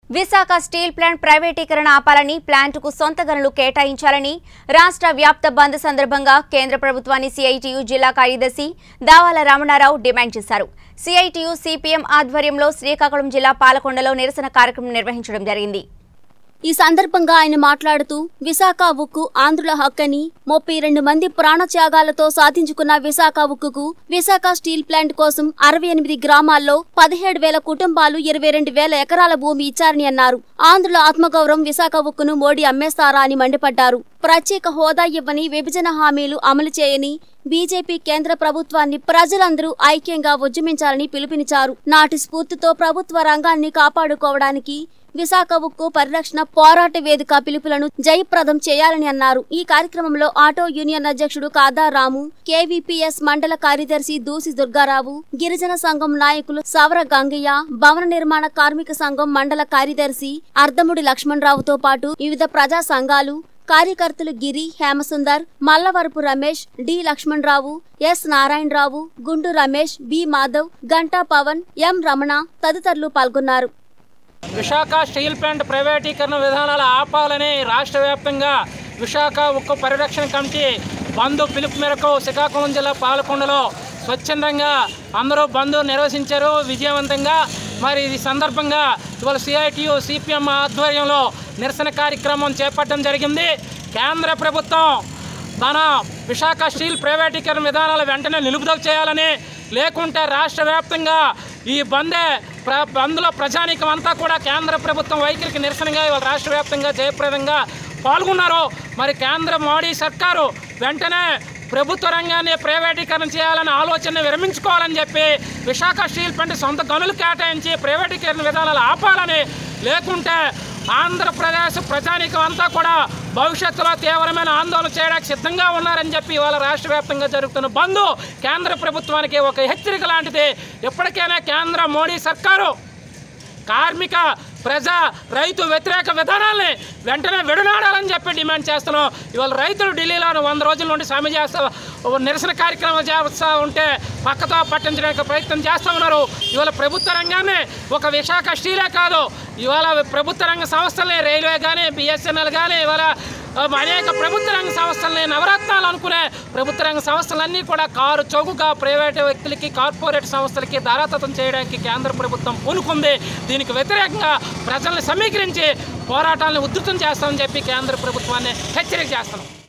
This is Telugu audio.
విశాఖ స్టీల్ ప్లాంట్ ప్రైవేటీకరణ ఆపాలని ప్లాంటుకు సొంత గనులు కేటాయించాలని రాష్ట్ర వ్యాప్త బంద్ సందర్భంగా కేంద్ర ప్రభుత్వాన్ని సిఐటియు జిల్లా కార్యదర్శి దావాల రమణారావు డిమాండ్ చేశారు సిఐటియు సిపిఎం ఆధ్వర్యంలో శ్రీకాకుళం జిల్లా పాలకొండలో నిరసన కార్యక్రమం నిర్వహించడం జరిగింది ఈ సందర్భంగా ఆయన మాట్లాడుతూ విశాఖ ఉక్కు ఆంధ్రుల హక్కని ముప్పై రెండు మంది ప్రాణత్యాగాలతో సాధించుకున్న విశాఖ ఉక్కుకు విశాఖ స్టీల్ ప్లాంట్ కోసం అరవై ఎనిమిది గ్రామాల్లో పదిహేడు వేల కుటుంబాలు ఇరవై రెండు వేల ఎకరాల భూమి ఇచ్చారని అన్నారు ఆంధ్రుల ఆత్మగౌరవం విశాఖ ఉక్కును మోడీ అమ్మేస్తారా అని మండిపడ్డారు ప్రత్యేక హోదా ఇవ్వని విభజన హామీలు అమలు చేయని బీజేపీ కేంద్ర ప్రభుత్వాన్ని ప్రజలందరూ ఐక్యంగా ఉద్యమించాలని పిలుపునిచ్చారు నాటి స్ఫూర్తితో ప్రభుత్వ రంగాన్ని కాపాడుకోవడానికి విశాఖ ఉక్కు పరిరక్షణ పోరాట వేదిక పిలుపులను జయప్రదం చేయాలని అన్నారు ఈ కార్యక్రమంలో ఆటో యూనియన్ అధ్యక్షుడు కాదా రాము కేవీపీఎస్ మండల కార్యదర్శి దూసి దుర్గారావు గిరిజన సంఘం నాయకులు సవర గంగయ్య భవన నిర్మాణ కార్మిక సంఘం మండల కార్యదర్శి అర్ధముడి లక్ష్మణరావుతో పాటు వివిధ ప్రజా సంఘాలు కార్యకర్తలు Giri Hemasundar Mallavarapu Ramesh D Lakshmanarao S Narayanarao Gundu Ramesh B Madhav Ganta Pavan M Ramana తదితరులు పాల్గొన్నారు విశాఖ స్టీల్ ప్లాంట్ ప్రైవేటీకరణ విధానాలు ఆపాలని రాష్ట్ర వ్యాప్తంగా విశాఖ ఉక్కు పరిరక్షణ కమిటీ బంధు పిలుపు మేరకు శ్రీకాకుళం జిల్లా పాలకొండలో స్వచ్ఛందంగా అందరూ బంధు నిర్వహించారు విజయవంతంగా మరి ఈ సందర్భంగా ఇవాళ సిఐటియు సిపిఎం ఆధ్వర్యంలో నిరసన కార్యక్రమం చేపట్టడం జరిగింది కేంద్ర ప్రభుత్వం తన విశాఖ స్టీల్ ప్రైవేటీకరణ విధానాలు వెంటనే నిలుపుదల చేయాలని లేకుంటే రాష్ట్ర వ్యాప్తంగా ఈ బందే ప్ర బంద్లో ప్రజానీకం అంతా కూడా కేంద్ర ప్రభుత్వం వైఖరికి నిరసనగా ఇవాళ రాష్ట్ర వ్యాప్తంగా జయప్రదంగా పాల్గొన్నారు మరి కేంద్ర మోడీ సర్కారు వెంటనే ప్రభుత్వ రంగాన్ని ప్రైవేటీకరణ చేయాలని ఆలోచన విరమించుకోవాలని చెప్పి విశాఖ స్టీల్ ప్లాంట్ సొంత గనులు కేటాయించి ప్రైవేటీకరణ విధానాలు ఆపాలని లేకుంటే ఆంధ్రప్రదేశ్ ప్రజానీకం అంతా కూడా భవిష్యత్తులో తీవ్రమైన ఆందోళన చేయడానికి సిద్ధంగా ఉన్నారని చెప్పి ఇవాళ రాష్ట్ర వ్యాప్తంగా జరుగుతున్న బంద్ కేంద్ర ప్రభుత్వానికి ఒక హెచ్చరిక లాంటిది ఎప్పటికైనా కేంద్ర మోడీ సర్కారు కార్మిక ప్రజా రైతు వ్యతిరేక విధానాల్ని వెంటనే విడనాడాలని చెప్పి డిమాండ్ చేస్తున్నాం ఇవాళ రైతులు ఢిల్లీలో వంద రోజుల నుండి సమ్మె చేస్తా నిరసన కార్యక్రమం చేస్తూ ఉంటే పక్కతో పట్టించడానికి ప్రయత్నం చేస్తూ ఉన్నారు ఇవాళ ప్రభుత్వ రంగాన్ని ఒక విశాఖ స్టీలే కాదు ఇవాళ ప్రభుత్వ రంగ సంస్థల్ని రైల్వే కానీ బిఎస్ఎన్ఎల్ కానీ ఇవాళ ఆ, అనేక ప్రభుత్వ రంగ సంస్థల్ని నవరత్నాలు అనుకునే ప్రభుత్వ రంగ సంస్థలన్నీ కూడా కారు చౌకగా ప్రైవేటు వ్యక్తులకి కార్పొరేట్ సంస్థలకి ధారాతత్వం చేయడానికి కేంద్ర ప్రభుత్వం పూనుకుంది దీనికి వ్యతిరేకంగా ప్రజల్ని సమీకరించి పోరాటాలను ఉధృతం చేస్తామని చెప్పి కేంద్ర ప్రభుత్వాన్ని హెచ్చరిక చేస్తున్నాం